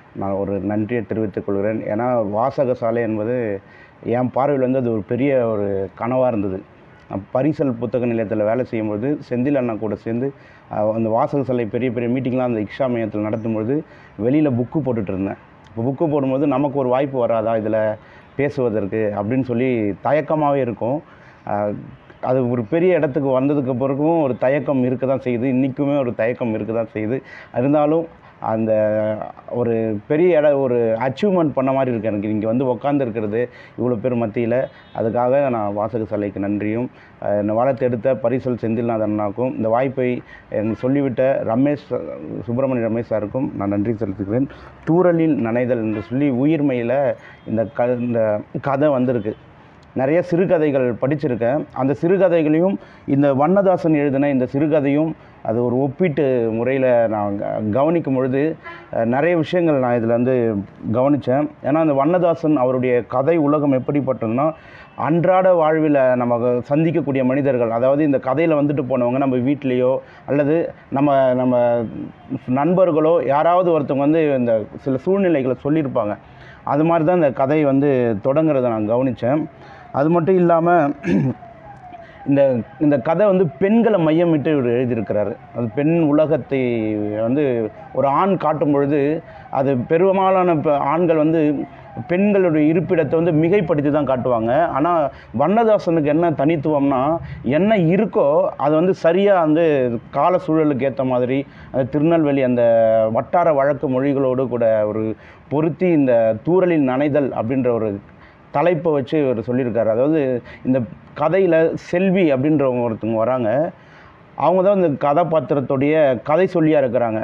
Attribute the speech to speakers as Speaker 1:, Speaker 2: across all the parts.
Speaker 1: நான் ஒரு நன்றியை தெரிவித்துக் கொள்கிறேன் ஏன்னா வாசக சாலை என்பது என் பார்வையில் வந்து அது ஒரு பெரிய ஒரு கனவாக இருந்தது நான் பரிசல் புத்தக நிலையத்தில் வேலை செய்யும்போது செந்தில் அண்ணா கூட சேர்ந்து அஹ், அந்த வாசக சாலை பெரிய பெரிய மீட்டிங்லாம் அந்த இக்ஷா மையத்தில் நடத்தும்பொழுது வெளியில் புக்கு போட்டுட்டு இருந்தேன் இப்போ புக்கு போடும்போது நமக்கு ஒரு வாய்ப்பு வராதா இதில் பேசுவதற்கு அப்படின்னு சொல்லி தயக்கமாகவே இருக்கும் அஹ், அது ஒரு பெரிய இடத்துக்கு வந்ததுக்கு பிறகும் ஒரு தயக்கம் இருக்க தான் செய்யுது இன்றைக்குமே ஒரு தயக்கம் இருக்க தான் செய்யுது இருந்தாலும் அந்த ஒரு பெரிய இட ஒரு அச்சீவ்மெண்ட் பண்ண மாதிரி இருக்கு எனக்கு இங்கே வந்து உட்காந்துருக்கிறது இவ்வளோ பேர் மத்தியில் அதுக்காக நான் வாசக சாலைக்கு நன்றியும் அஹ், என்னை வளர்த்தெடுத்த பரிசல் செந்தில்நாதன் அண்ணாக்கும் இந்த வாய்ப்பை எனக்கு சொல்லிவிட்ட ரமேஷ் சுப்பிரமணிய ரமேஷ் சாருக்கும் நான் நன்றி செலுத்துகிறேன் தூறலில் நனைதல் என்று சொல்லி உயிர்மையில் இந்த க இந்த கதை வந்திருக்கு நிறைய சிறுகதைகள் படிச்சிருக்கேன் அந்த சிறுகதைகளையும் இந்த வண்ணதாசன் எழுதின இந்த சிறுகதையும் அது ஒரு ஒப்பீட்டு முறையில் நான் க- கவனிக்கும் பொழுது அஹ், நிறைய விஷயங்கள் நான் இதில் வந்து கவனித்தேன் ஏன்னா அந்த வண்ணதாசன் அவருடைய கதை உலகம் எப்படிப்பட்டதுன்னா அன்றாட வாழ்வில் நம்ம சந்திக்கக்கூடிய மனிதர்கள் அதாவது இந்த கதையில் வந்துட்டு போனவங்க நம்ம வீட்லேயோ அல்லது நம்ம நம்ம நண்பர்களோ யாராவது ஒருத்தவங்க வந்து இந்த சில சூழ்நிலைகளை சொல்லியிருப்பாங்க அது மாதிரி தான் இந்த கதை வந்து தொடங்குறதை நான் கவனித்தேன் அது மட்டும் இல்லாமல் இந்த இந்த கதை வந்து பெண்களை மையமிட்டு இவர் எழுதியிருக்கிறாரு அது பெண் உலகத்தை வந்து ஒரு ஆண் காட்டும் பொழுது அது பெரும்பாலான பெ- ஆண்கள் வந்து பெண்களுடைய இருப்பிடத்தை வந்து மிகைப்படுத்தி தான் காட்டுவாங்க ஆனால் வண்ணதாசனுக்கு என்ன தனித்துவம்னா என்ன இருக்கோ அது வந்து சரியாக வந்து கால சூழலுக்கு ஏற்ற மாதிரி அந்த திருநெல்வேலி அந்த வட்டார வழக்கு மொழிகளோடு கூட ஒரு பொருத்தி இந்த தூறலில் நனைதல் அப்படின்ற ஒரு தலைப்பை வச்சு இவர் சொல்லியிருக்காரு அதாவது இந்த கதையில் செல்வி அப்படின்றவங்க ஒருத்தவங்க வராங்க அவங்க தான் இந்த கதாபாத்திரத்துடைய கதை சொல்லியாக இருக்கிறாங்க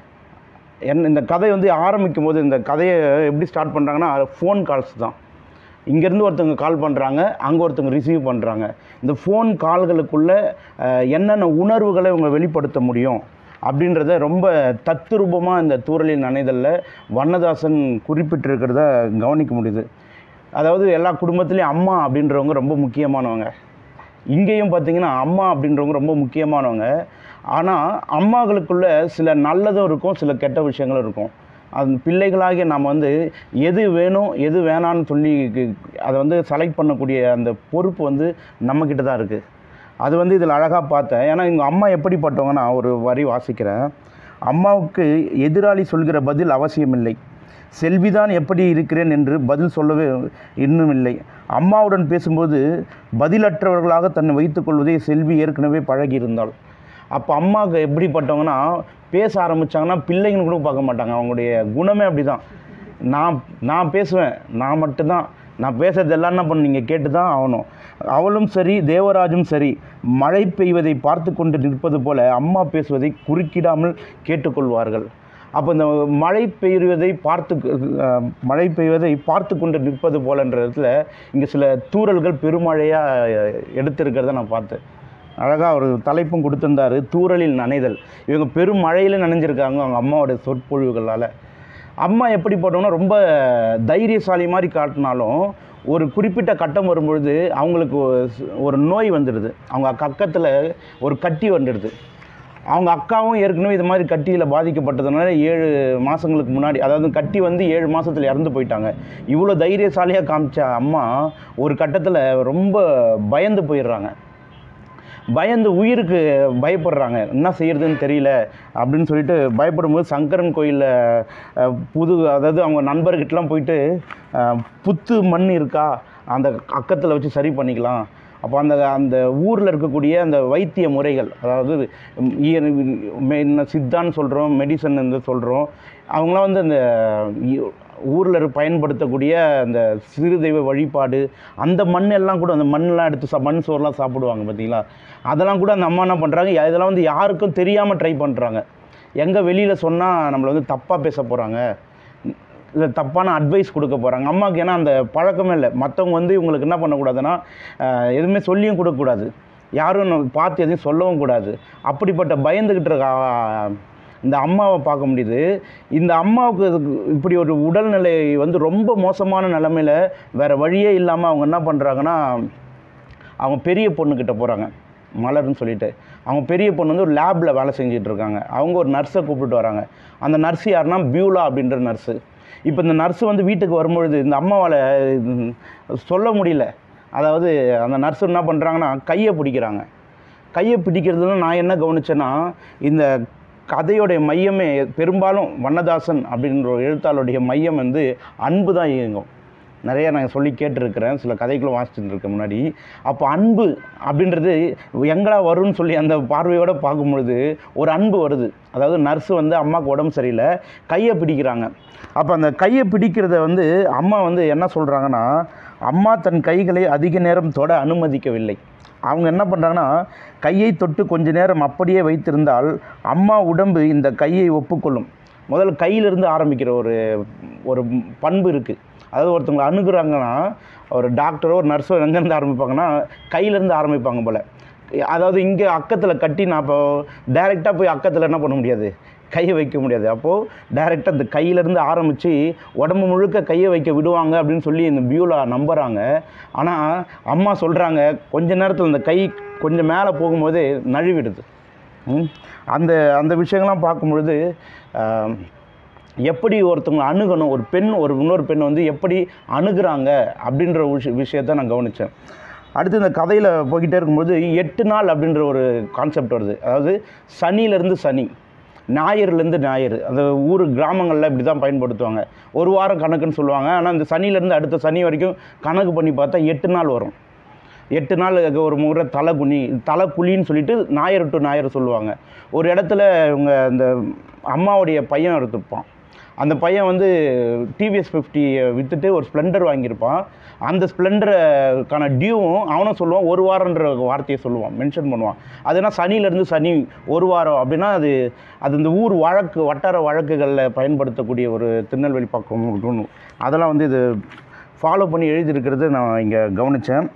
Speaker 1: என்ன இந்த கதை வந்து ஆரம்பிக்கும் போது இந்த கதையை எப்படி ஸ்டார்ட் பண்ணுறாங்கன்னா ஃபோன் கால்ஸ் தான் இங்கேருந்து ஒருத்தவங்க கால் பண்ணுறாங்க அங்கே ஒருத்தவங்க ரிசீவ் பண்ணுறாங்க இந்த ஃபோன் கால்களுக்குள்ளே என்னென்ன உணர்வுகளை இவங்க வெளிப்படுத்த முடியும் அப்படின்றத ரொம்ப தத்துரூபமாக இந்த தூரலின் நனைதலில் வண்ணதாசன் குறிப்பிட்டிருக்கிறத கவனிக்க முடியுது அதாவது எல்லா குடும்பத்துலேயும் அம்மா அப்படின்றவங்க ரொம்ப முக்கியமானவங்க இங்கேயும் பார்த்தீங்கன்னா அம்மா அப்படின்றவங்க ரொம்ப முக்கியமானவங்க ஆனால் அம்மாக்களுக்குள்ள சில நல்லதும் இருக்கும் சில கெட்ட விஷயங்களும் இருக்கும் அந்த பிள்ளைகளாகிய நாம் வந்து எது வேணும் எது வேணான்னு சொல்லி கு- அதை வந்து செலக்ட் பண்ணக்கூடிய அந்த பொறுப்பு வந்து நம்மக்கிட்ட தான் இருக்குது அது வந்து இதில் அழகாக பார்த்தேன் ஏன்னா எங்கள் அம்மா எப்படிப்பட்டவங்க நான் ஒரு வரி வாசிக்கிறேன் அம்மாவுக்கு எதிராளி சொல்கிற பதில் அவசியமில்லை செல்விதான் எப்படி இருக்கிறேன் என்று பதில் சொல்லவே இன்னும் இல்லை அம்மாவுடன் பேசும்போது பதிலற்றவர்களாக தன்னை வைத்துக்கொள்வதை செல்வி ஏற்கனவே பழகியிருந்தாள் அப்போ அம்மாவுக்கு எப்படிப்பட்டவங்கன்னா பேச ஆரம்பித்தாங்கன்னா பிள்ளைங்கன்னு கூட பார்க்க மாட்டாங்க அவங்களுடைய குணமே அப்படி தான் நான் நான் பேசுவேன் நான் மட்டும்தான் நான் பேசுறது எல்லாம் என்ன பண்ண நீங்கள் கேட்டு தான் ஆகணும் அவளும் சரி தேவராஜும் சரி மழை பெய்வதை பார்த்து கொண்டு நிற்பது போல அம்மா பேசுவதை குறுக்கிடாமல் கேட்டுக்கொள்வார்கள் அப்போ இந்த மழை பெய்வதை பார்த்து அஹ், மழை பெய்வதை பார்த்து கொண்டு நிற்பது போலன்ற இடத்துல இங்கே சில தூறல்கள் பெருமழையாக எடுத்திருக்கிறத நான் பார்த்தேன் அழகாக ஒரு தலைப்பும் கொடுத்திருந்தாரு தூறலில் நனைதல் இவங்க பெரும் மழையில் நனைஞ்சிருக்காங்க அவங்க அம்மாவோட சொற்பொழிவுகளால் அம்மா எப்படி போட்டோம்னா ரொம்ப தைரியசாலி மாதிரி காட்டினாலும் ஒரு குறிப்பிட்ட கட்டம் வரும்பொழுது அவங்களுக்கு ஒரு- ஒரு நோய் வந்துடுது அவங்க கக்கத்தில் ஒரு கட்டி வந்துடுது அவங்க அக்காவும் ஏற்கனவே இது மாதிரி கட்டியில் பாதிக்கப்பட்டதுனால ஏழு மாதங்களுக்கு முன்னாடி அதாவது கட்டி வந்து ஏழு மாதத்தில் இறந்து போயிட்டாங்க இவ்வளோ தைரியசாலியாக காமிச்ச அம்மா ஒரு கட்டத்தில் ரொம்ப பயந்து போயிடுறாங்க பயந்து உயிருக்கு பயப்படுறாங்க என்ன செய்யறதுன்னு தெரியல அப்படின்னு சொல்லிட்டு பயப்படும்போது சங்கரன் கோயிலில் புது அதாவது அவங்க நண்பர்கிட்டலாம் போயிட்டு அஹ், புத்து மண் இருக்கா அந்த அக்கத்தில் வச்சு சரி பண்ணிக்கலாம் அப்போ அந்த அந்த ஊரில் இருக்கக்கூடிய அந்த வைத்திய முறைகள் அதாவது ம், இய- மெ- சித்தான்னு சொல்கிறோம் மெடிசன் என்று சொல்கிறோம் அவங்களாம் வந்து அந்த ஊரில் பயன்படுத்தக்கூடிய அந்த சிறு தெய்வ வழிபாடு அந்த மண் எல்லாம் கூட அந்த மண்ணெல்லாம் எடுத்து சா மண் சோறுலாம் சாப்பிடுவாங்க பார்த்தீங்களா அதெல்லாம் கூட அந்த அம்மா என்ன பண்ணுறாங்க இதெல்லாம் வந்து யாருக்கும் தெரியாமல் ட்ரை பண்ணுறாங்க எங்கே வெளியில் சொன்னால் நம்மளை வந்து தப்பாக பேச போகிறாங்க இல்லை தப்பான அட்வைஸ் கொடுக்க போகிறாங்க அம்மாவுக்கு ஏன்னா அந்த பழக்கமே இல்லை மற்றவங்க வந்து இவங்களுக்கு என்ன பண்ணக்கூடாதுன்னா அஹ், எதுவுமே சொல்லியும் கொடுக்கக்கூடாது யாரும் நம்ம பார்த்து எதையும் சொல்லவும் கூடாது அப்படிப்பட்ட பயந்துக்கிட்டு இருக்க அஹ், இந்த அம்மாவை பார்க்க முடியுது இந்த அம்மாவுக்கு இதுக்கு- இப்படி ஒரு உடல்நிலை வந்து ரொம்ப மோசமான நிலமையில வேறு வழியே இல்லாமல் அவங்க என்ன பண்ணுறாங்கன்னா அவங்க பெரிய பொண்ணுக்கிட்ட போகிறாங்க மலர்னு சொல்லிட்டு அவங்க பெரிய பொண்ணு வந்து ஒரு லேபில் வேலை செஞ்சுட்டு இருக்காங்க அவங்க ஒரு நர்ஸை கூப்பிட்டு வராங்க அந்த நர்ஸ் யாருன்னா பியூலா அப்படின்ற நர்ஸு இப்போ இந்த நர்ஸு வந்து வீட்டுக்கு வரும்பொழுது இந்த அம்மாவால் சொல்ல முடியல அதாவது அந்த நர்ஸு என்ன பண்ணுறாங்கன்னா கையை பிடிக்கிறாங்க கையை பிடிக்கிறதுல நான் என்ன கவனிச்சேன்னா இந்த கதையோடைய மையமே பெரும்பாலும் வண்ணதாசன் அப்படின்ற ஒரு எழுத்தாளருடைய மையம் வந்து அன்பு தான் இயங்கும் நிறைய நான் சொல்லி கேட்டிருக்கிறேன் சில கதைகளும் வாசிச்சுட்டு இருக்கேன் முன்னாடி அப்போ அன்பு அப்படின்றது எங்கடா வரும்னு சொல்லி அந்த பார்வையோடு பார்க்கும்பொழுது ஒரு அன்பு வருது அதாவது நர்ஸு வந்து அம்மாவுக்கு உடம்பு சரியில்லை கையை பிடிக்கிறாங்க அப்போ அந்த கையை பிடிக்கிறத வந்து அம்மா வந்து என்ன சொல்கிறாங்கன்னா அம்மா தன் கைகளை அதிக நேரம் தொட அனுமதிக்கவில்லை அவங்க என்ன பண்ணுறாங்கன்னா கையை தொட்டு கொஞ்ச நேரம் அப்படியே வைத்திருந்தால் அம்மா உடம்பு இந்த கையை ஒப்புக்கொள்ளும் முதல்ல கையிலிருந்து ஆரம்பிக்கிற ஒரு ஒரு பண்பு இருக்குது அதாவது ஒருத்தவங்களை அணுகுறாங்கன்னா ஒரு டாக்டரோ ஒரு நர்ஸோ எங்கேருந்து ஆரம்பிப்பாங்கன்னா கையிலேருந்து ஆரம்பிப்பாங்க போல் அதாவது இங்கே அக்கத்தில் கட்டி நான் இப்போ டைரெக்டாக போய் அக்கத்தில் என்ன பண்ண முடியாது கையை வைக்க முடியாது அப்போது டைரெக்டாக இந்த கையிலேருந்து ஆரம்பித்து உடம்பு முழுக்க கையை வைக்க விடுவாங்க அப்படின்னு சொல்லி இந்த பியூலா நம்புகிறாங்க ஆனால் அம்மா சொல்கிறாங்க கொஞ்ச நேரத்தில் இந்த கை கொஞ்சம் மேலே போகும்போது நழுவிடுது ம். அந்த அந்த விஷயங்கள்லாம் பார்க்கும்பொழுது ஆம், எப்படி ஒருத்தவங்க அணுகணும் ஒரு பெண் ஒரு இன்னொரு பெண் வந்து எப்படி அணுகுறாங்க அப்படின்ற விஷ விஷயத்த நான் கவனித்தேன் அடுத்து இந்த கதையில் போய்கிட்டே இருக்கும்போது எட்டு நாள் அப்படின்ற ஒரு கான்செப்ட் வருது அதாவது சனியிலேருந்து சனி ஞாயிறுலேருந்து ஞாயிறு அந்த ஊர் கிராமங்களில் இப்படி தான் பயன்படுத்துவாங்க ஒரு வாரம் கணக்குன்னு சொல்லுவாங்க ஆனால் இந்த சனியிலேருந்து அடுத்த சனி வரைக்கும் கணக்கு பண்ணி பார்த்தா எட்டு நாள் வரும் எட்டு நாள் ஒரு முறை தலை குனி தலை குழின்னு சொல்லிட்டு ஞாயிறு டு ஞாயிறு சொல்லுவாங்க ஒரு இடத்துல இவங்க அந்த அம்மாவுடைய பையன் எடுத்துருப்பான் அந்த பையன் வந்து டிவிஎஸ் ஃபிஃப்டியை விற்றுட்டு ஒரு ஸ்ப்ளெண்டர் வாங்கியிருப்பான் அந்த ஸ்ப்ளெண்டருக்கான டியூவும் அவனும் சொல்லுவான் ஒரு வாரன்ற வார்த்தையை சொல்லுவான் மென்ஷன் பண்ணுவான் அதுனா சனியிலேருந்து சனி ஒரு வாரம் அப்படின்னா அது அது இந்த ஊர் வழக்கு வட்டார வழக்குகளில் பயன்படுத்தக்கூடிய ஒரு திருநெல்வேலி பக்கம் இருக்கணும். அதெல்லாம் வந்து இது ஃபாலோ பண்ணி எழுதியிருக்கிறது நான் இங்கே கவனித்தேன்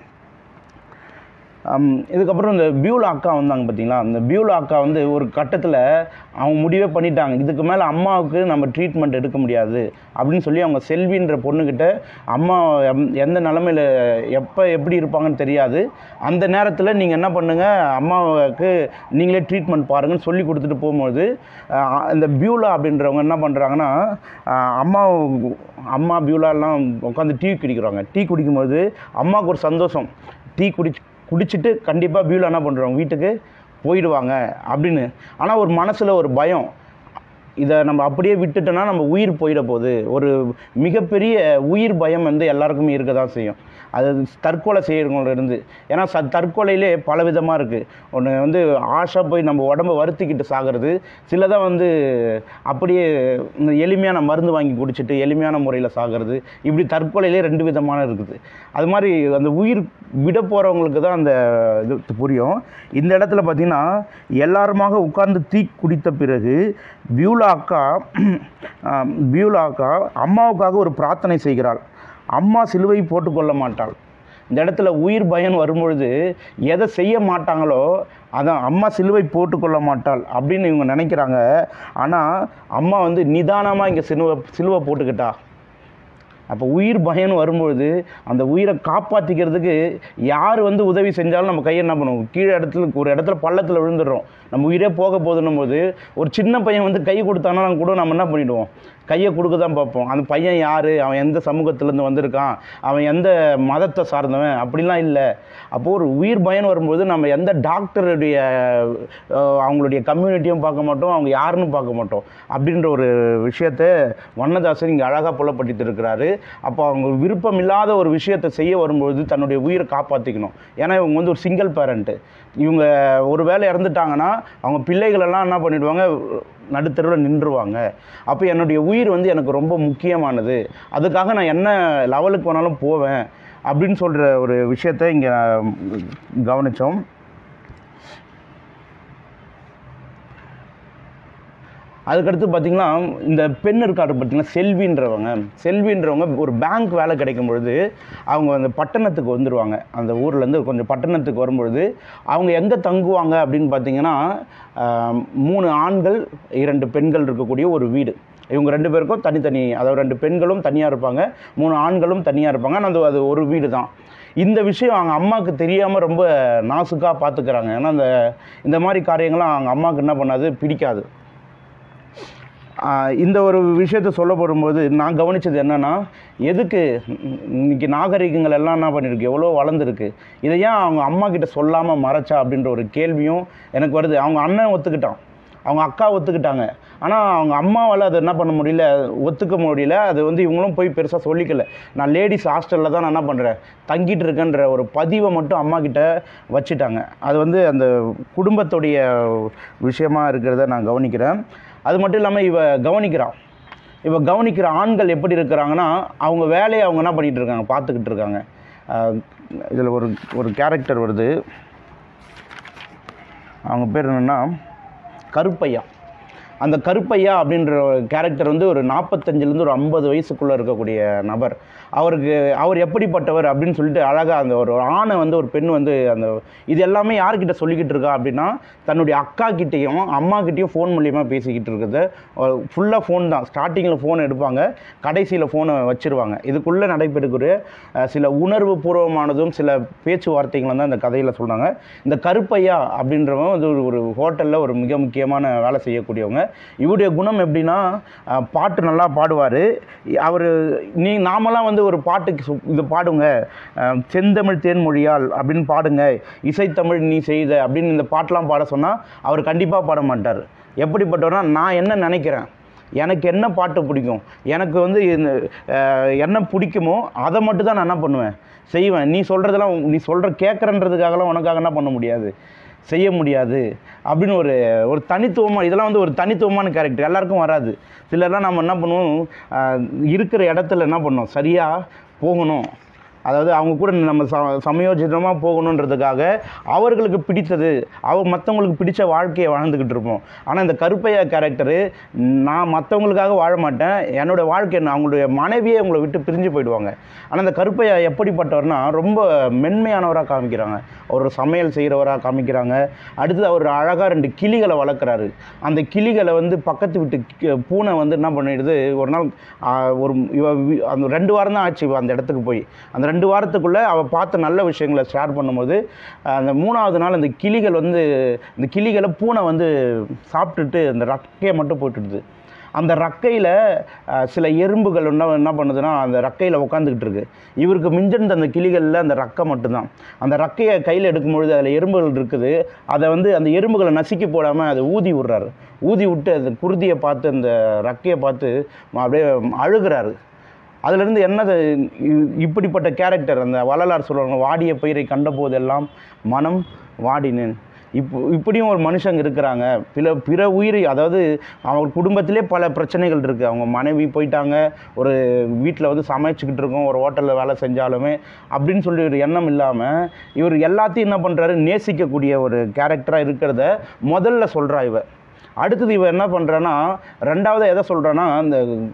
Speaker 1: அம், இதுக்கப்புறம் இந்த பியூலா அக்கா வந்தாங்க பார்த்தீங்களா அந்த பியூலா அக்கா வந்து ஒரு கட்டத்தில் அவங்க முடிவே பண்ணிட்டாங்க இதுக்கு மேலே அம்மாவுக்கு நம்ம ட்ரீட்மெண்ட் எடுக்க முடியாது அப்படின்னு சொல்லி அவங்க செல்வின்ற பொண்ணுக்கிட்ட அம்மா எம்- எந்த நிலமையில் எப்போ எப்படி இருப்பாங்கன்னு தெரியாது அந்த நேரத்தில் நீங்கள் என்ன பண்ணுங்கள் அம்மாவுக்கு நீங்களே ட்ரீட்மெண்ட் பாருங்கன்னு சொல்லி கொடுத்துட்டு போகும்போது அஹ், இந்த பியூலா அப்படின்றவங்க என்ன பண்ணுறாங்கன்னா அஹ், அம்மா அம்மா பியூலாலாம் உட்காந்து டீ குடிக்கிறாங்க டீ குடிக்கும்போது அம்மாவுக்கு ஒரு சந்தோஷம் டீ குடி குடிச்சிட்டு கண்டிப்பாக பியூலா என்ன பண்ணுறோம் வீட்டுக்கு போயிடுவாங்க அப்படின்னு ஆனால் ஒரு மனசில் ஒரு பயம் இதை நம்ம அப்படியே விட்டுட்டோன்னா நம்ம உயிர் போயிட போகுது ஒரு மிகப்பெரிய உயிர் பயம் வந்து எல்லாருக்குமே இருக்க தான் செய்யும் அது தற்கொலை செய்கிறவங்கள இருந்து ஏன்னா ச தற்கொலையிலே பல விதமாக இருக்குது ஒன்று வந்து ஆஷா போய் நம்ம உடம்ப வருத்திக்கிட்டு சாகிறது சிலதான் வந்து அப்படியே இந்த எளிமையான மருந்து வாங்கி குடிச்சிட்டு எளிமையான முறையில் சாகிறது இப்படி தற்கொலையிலே ரெண்டு விதமான இருக்குது அது மாதிரி அந்த உயிர் விட போகிறவங்களுக்கு தான் அந்த இது புரியும் இந்த இடத்துல பார்த்திங்கன்னா எல்லாருமாக உட்கார்ந்து தீ குடித்த பிறகு பியூலா அக்கா ஆம், பியூலா அக்கா அம்மாவுக்காக ஒரு பிரார்த்தனை செய்கிறாள் அம்மா சிலுவை போட்டுக்கொள்ள மாட்டாள் இந்த இடத்துல உயிர் பயம் வரும்பொழுது எதை செய்ய மாட்டாங்களோ அதான் அம்மா சிலுவை போட்டுக்கொள்ள மாட்டாள் அப்படின்னு இவங்க நினைக்கிறாங்க ஆனால் அம்மா வந்து நிதானமாக இங்கே சிலுவை சிலுவை போட்டுக்கிட்டா அப்போ உயிர் பயம்னு வரும்பொழுது அந்த உயிரை காப்பாற்றிக்கிறதுக்கு யார் வந்து உதவி செஞ்சாலும் நம்ம கையை என்ன பண்ணுவோம் கீழே இடத்துல ஒரு இடத்துல பள்ளத்தில் விழுந்துடுறோம் நம்ம உயிரே போக போதுன்னும் போது ஒரு சின்ன பையன் வந்து கை கொடுத்தானா கூட நம்ம என்ன பண்ணிடுவோம் கையை கொடுக்க தான் பார்ப்போம் அந்த பையன் யார் அவன் எந்த சமூகத்திலேருந்து வந்திருக்கான் அவன் எந்த மதத்தை சார்ந்தவன் அப்படிலாம் இல்லை அப்போது ஒரு உயிர் பயன் வரும்போது நம்ம எந்த டாக்டருடைய அஹ், அவங்களுடைய கம்யூனிட்டியும் பார்க்க மாட்டோம் அவங்க யாருன்னு பார்க்க மாட்டோம் அப்படின்ற ஒரு விஷயத்தை வண்ணதாசன் இங்கே அழகாக புலப்படுத்தி இருக்கிறாரு அப்போ அவங்க விருப்பம் இல்லாத ஒரு விஷயத்தை செய்ய வரும்பொழுது தன்னுடைய உயிரை காப்பாற்றிக்கணும் ஏன்னா இவங்க வந்து ஒரு சிங்கிள் பேரண்ட்டு இவங்க ஒரு வேளை இறந்துட்டாங்கன்னா அவங்க பிள்ளைகளெல்லாம் என்ன பண்ணிடுவாங்க நடுத்தருவில் நின்றுவாங்க அப்போ என்னுடைய உயிர் வந்து எனக்கு ரொம்ப முக்கியமானது அதுக்காக நான் என்ன லெவலுக்கு வேணாலும் போவேன் அப்படின்னு சொல்கிற ஒரு விஷயத்தை இங்கே கவனித்தோம் அதுக்கடுத்து பார்த்தீங்கன்னா இந்த பெண் இருக்காரு பார்த்தீங்கன்னா செல்வின்றவங்க செல்வின்றவங்க ஒரு பேங்க் வேலை கிடைக்கும் பொழுது அவங்க அந்த பட்டணத்துக்கு வந்துடுவாங்க அந்த ஊர்லேருந்து கொஞ்சம் பட்டணத்துக்கு வரும்பொழுது அவங்க எங்கே தங்குவாங்க அப்படின்னு பார்த்தீங்கன்னா ஆஹ், மூணு ஆண்கள் இரண்டு பெண்கள் இருக்கக்கூடிய ஒரு வீடு இவங்க ரெண்டு பேருக்கும் தனித்தனி அதாவது ரெண்டு பெண்களும் தனியாக இருப்பாங்க மூணு ஆண்களும் தனியாக இருப்பாங்க ஆனால் அந்த அது ஒரு வீடு தான் இந்த விஷயம் அவங்க அம்மாவுக்கு தெரியாமல் ரொம்ப நாசுக்காக பார்த்துக்கிறாங்க ஏன்னா அந்த இந்த மாதிரி காரியங்கள்லாம் அவங்க அம்மாவுக்கு என்ன பண்ணாது பிடிக்காது ஆஹ் இந்த ஒரு விஷயத்த சொல்ல போடும்போது நான் கவனித்தது என்னென்னா எதுக்கு இ- இன்னைக்கு நாகரிகங்கள் எல்லாம் என்ன பண்ணியிருக்கு எவ்வளோ வளர்ந்துருக்கு இதை ஏன் அவங்க அம்மா கிட்ட சொல்லாமல் மறைச்சா அப்படின்ற ஒரு கேள்வியும் எனக்கு வருது அவங்க அண்ணன் ஒத்துக்கிட்டான் அவங்க அக்கா ஒத்துக்கிட்டாங்க ஆனால் அவங்க அம்மாவால் அதை என்ன பண்ண முடியல ஒத்துக்க முடியல அது வந்து இவங்களும் போய் பெருசாக சொல்லிக்கல நான் லேடிஸ் ஹாஸ்டலில் தான் நான் என்ன பண்ணுறேன் தங்கிட்டு இருக்கேன்ற ஒரு பதிவை மட்டும் அம்மா கிட்ட வச்சுட்டாங்க அது வந்து அந்த குடும்பத்துடைய விஷயமா இருக்கிறத நான் கவனிக்கிறேன் அது மட்டும் இல்லாமல் இவ கவனிக்கிறான் இவ கவனிக்கிற ஆண்கள் எப்படி இருக்கிறாங்கன்னா அவங்க வேலையை அவங்க என்ன பண்ணிகிட்டு இருக்காங்க பார்த்துக்கிட்டு இருக்காங்க இதில் ஒரு ஒரு கேரக்டர் வருது அவங்க பேர் என்னென்னா கருப்பையா அந்த கருப்பையா அப்படின்ற கேரக்டர் வந்து ஒரு நாற்பத்தஞ்சிலேருந்து ஒரு ஐம்பது வயசுக்குள்ளே இருக்கக்கூடிய நபர் அவருக்கு அவர் எப்படிப்பட்டவர் அப்படின்னு சொல்லிட்டு அழகாக அந்த ஒரு ஆணை வந்து ஒரு பெண் வந்து அந்த இது எல்லாமே யார்கிட்ட சொல்லிக்கிட்டு இருக்கா அப்படின்னா தன்னுடைய அக்கா கிட்டேயும் அம்மா கிட்டேயும் ஃபோன் மூலியமாக பேசிக்கிட்டு இருக்குது ஃபுல்லாக ஃபோன் தான் ஸ்டார்டிங்கில் ஃபோன் எடுப்பாங்க கடைசியில் ஃபோனை வச்சிருவாங்க இதுக்குள்ளே நடைபெறக்கூடிய அஹ், சில உணர்வு பூர்வமானதும் சில பேச்சுவார்த்தைகளும் தான் இந்த கதையில் சொல்கிறாங்க இந்த கருப்பையா அப்படின்றவன் வந்து ஒரு- ஒரு ஹோட்டலில் ஒரு மிக முக்கியமான வேலை செய்யக்கூடியவங்க இவருடைய குணம் எப்படின்னா அஹ், பாட்டு நல்லா பாடுவார் அவர் நீ நாமெல்லாம் வந்து ஒரு பாட்டுக்கு சு- இது பாடுங்க அஹ், செந்தமிழ் தேன்மொழியால் அப்படின்னு பாடுங்க இசைத்தமிழ் நீ செய்த அப்படின்னு இந்த பாட்டெலாம் பாட சொன்னால் அவர் கண்டிப்பாக பாட மாட்டார் எப்படிப்பட்டவர்னா நான் என்ன நினைக்கிறேன் எனக்கு என்ன பாட்டு பிடிக்கும் எனக்கு வந்து இந்த, அஹ், என்ன பிடிக்குமோ அதை மட்டும் தான் நான் என்ன பண்ணுவேன் செய்வேன் நீ சொல்கிறதெல்லாம் நீ சொல்கிற கேட்குறன்றதுக்காகலாம் உனக்காக என்ன பண்ண முடியாது செய்ய முடியாது அப்படின்னு ஒரு ஒரு தனித்துவமாக இதெல்லாம் வந்து ஒரு தனித்துவமான கேரக்டர் எல்லாருக்கும் வராது சிலர்லாம் நம்ம என்ன பண்ணுவோம் அஹ், இருக்கிற இடத்துல என்ன பண்ணோம் சரியாக போகணும் அதாவது அவங்க கூட நம்ம ச சமயோஜிதமாக போகணுன்றதுக்காக அவர்களுக்கு பிடித்தது அவ மற்றவங்களுக்கு பிடிச்ச வாழ்க்கையை வாழ்ந்துக்கிட்டு இருப்போம் ஆனால் இந்த கருப்பையா கேரக்டரு நான் மற்றவங்களுக்காக வாழ மாட்டேன் என்னோட வாழ்க்கை என்ன அவங்களுடைய மனைவியே அவங்கள விட்டு பிரிஞ்சு போயிடுவாங்க ஆனால் இந்த கருப்பையா எப்படிப்பட்டவர்னா ரொம்ப மென்மையானவராக காமிக்கிறாங்க அவர் ஒரு சமையல் செய்கிறவராக காமிக்கிறாங்க அடுத்தது அவர் அழகாக ரெண்டு கிளிகளை வளர்க்குறாரு அந்த கிளிகளை வந்து பக்கத்து வீட்டு கி- பூனை வந்து என்ன பண்ணிடுது ஒரு நாள் ஆ, ஒரு இவ வி- அந்த ரெண்டு வாரம் தான் ஆச்சு இவ அந்த இடத்துக்கு போய் அந்த ரெண்டு வாரத்துக்குள்ளே அவள் பார்த்த நல்ல விஷயங்களை ஷேர் பண்ணும்போது ஆ, அந்த மூணாவது நாள் அந்த கிளிகள் வந்து இந்த கிளிகளை பூனை வந்து சாப்பிட்டுட்டு அந்த ரக்கையை மட்டும் போட்டுடுது அந்த ரக்கையில் சில எறும்புகள் என்ன என்ன பண்ணுதுன்னா அந்த ரக்கையில் உட்காந்துக்கிட்டு இருக்கு இவருக்கு மிஞ்சிருந்த அந்த கிளிகளில் அந்த ரக்கை மட்டும்தான் அந்த ரக்கையை கையில் எடுக்கும் பொழுது அதில் எறும்புகள் இருக்குது அதை வந்து அந்த எறும்புகளை நசுக்கி போடாமல் அதை ஊதி விட்றாரு ஊதி விட்டு அந்த குருதியை பார்த்து அந்த ரக்கையை பார்த்து அப்படியே அழுகிறாரு அதுலேருந்து என்னது இ- இப்படிப்பட்ட கேரக்டர் அந்த வள்ளலார் சொல்லுவாங்க வாடிய பயிரை கண்ட போதெல்லாம் மனம் வாடினேன் இப்போ இப்படியும் ஒரு மனுஷங்க இருக்கிறாங்க பிற பிற உயிர் அதாவது அவங்க குடும்பத்திலே பல பிரச்சனைகள் இருக்குது அவங்க மனைவி போயிட்டாங்க ஒரு வீட்டில் வந்து சமைச்சிக்கிட்டு இருக்கோம் ஒரு ஹோட்டலில் வேலை செஞ்சாலுமே அப்படின்னு சொல்லி ஒரு எண்ணம் இல்லாமல் இவர் எல்லாத்தையும் என்ன பண்ணுறாரு நேசிக்கக்கூடிய ஒரு கேரக்டராக இருக்கிறத முதல்ல சொல்கிறா இவ அடுத்தது இவ என்ன பண்ணுறான்னா ரெண்டாவது எதை சொல்கிறான்னா அந்த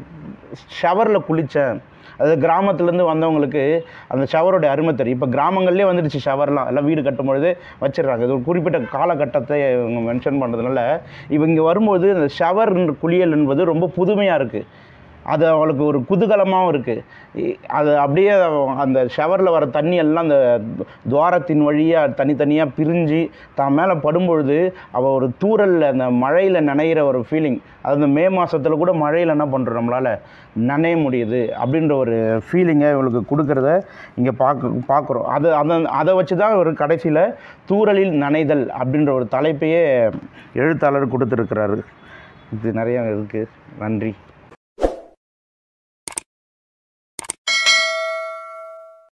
Speaker 1: ஷவரில் குளித்தேன் அது கிராமத்துலேருந்து வந்தவங்களுக்கு அந்த ஷவரோட அருமை தெரியும் இப்போ கிராமங்கள்லேயே வந்துடுச்சு ஷவர்லாம் எல்லாம் வீடு கட்டும் பொழுது வச்சிடுறாங்க இது ஒரு குறிப்பிட்ட காலகட்டத்தை இவங்க மென்ஷன் பண்ணுறதுனால இவங்க வரும்போது இந்த ஷவர் குளியல் என்பது ரொம்ப புதுமையாக இருக்குது அது அவளுக்கு ஒரு குதூகலமாகவும் இருக்குது அது அப்படியே அந்த ஷவரில் வர தண்ணி எல்லாம் அந்த துவாரத்தின் வழியாக தனித்தனியாக பிரிஞ்சு தான் மேலே படும்பொழுது அவள் ஒரு தூறலில் அந்த மழையில் நனையிற ஒரு ஃபீலிங் அது அந்த மே மாதத்தில் கூட மழையில் என்ன பண்ணுறோம் நம்மளால் நனைய முடியுது அப்படின்ற ஒரு ஃபீலிங்கை இவளுக்கு கொடுக்குறத இங்கே பார்க்க பார்க்குறோம் அது அதை அதை வச்சு தான் ஒரு கடைசியில் தூறலில் நனைதல் அப்படின்ற ஒரு தலைப்பையே எழுத்தாளர் கொடுத்துருக்கிறாரு இது நிறையா இருக்குது நன்றி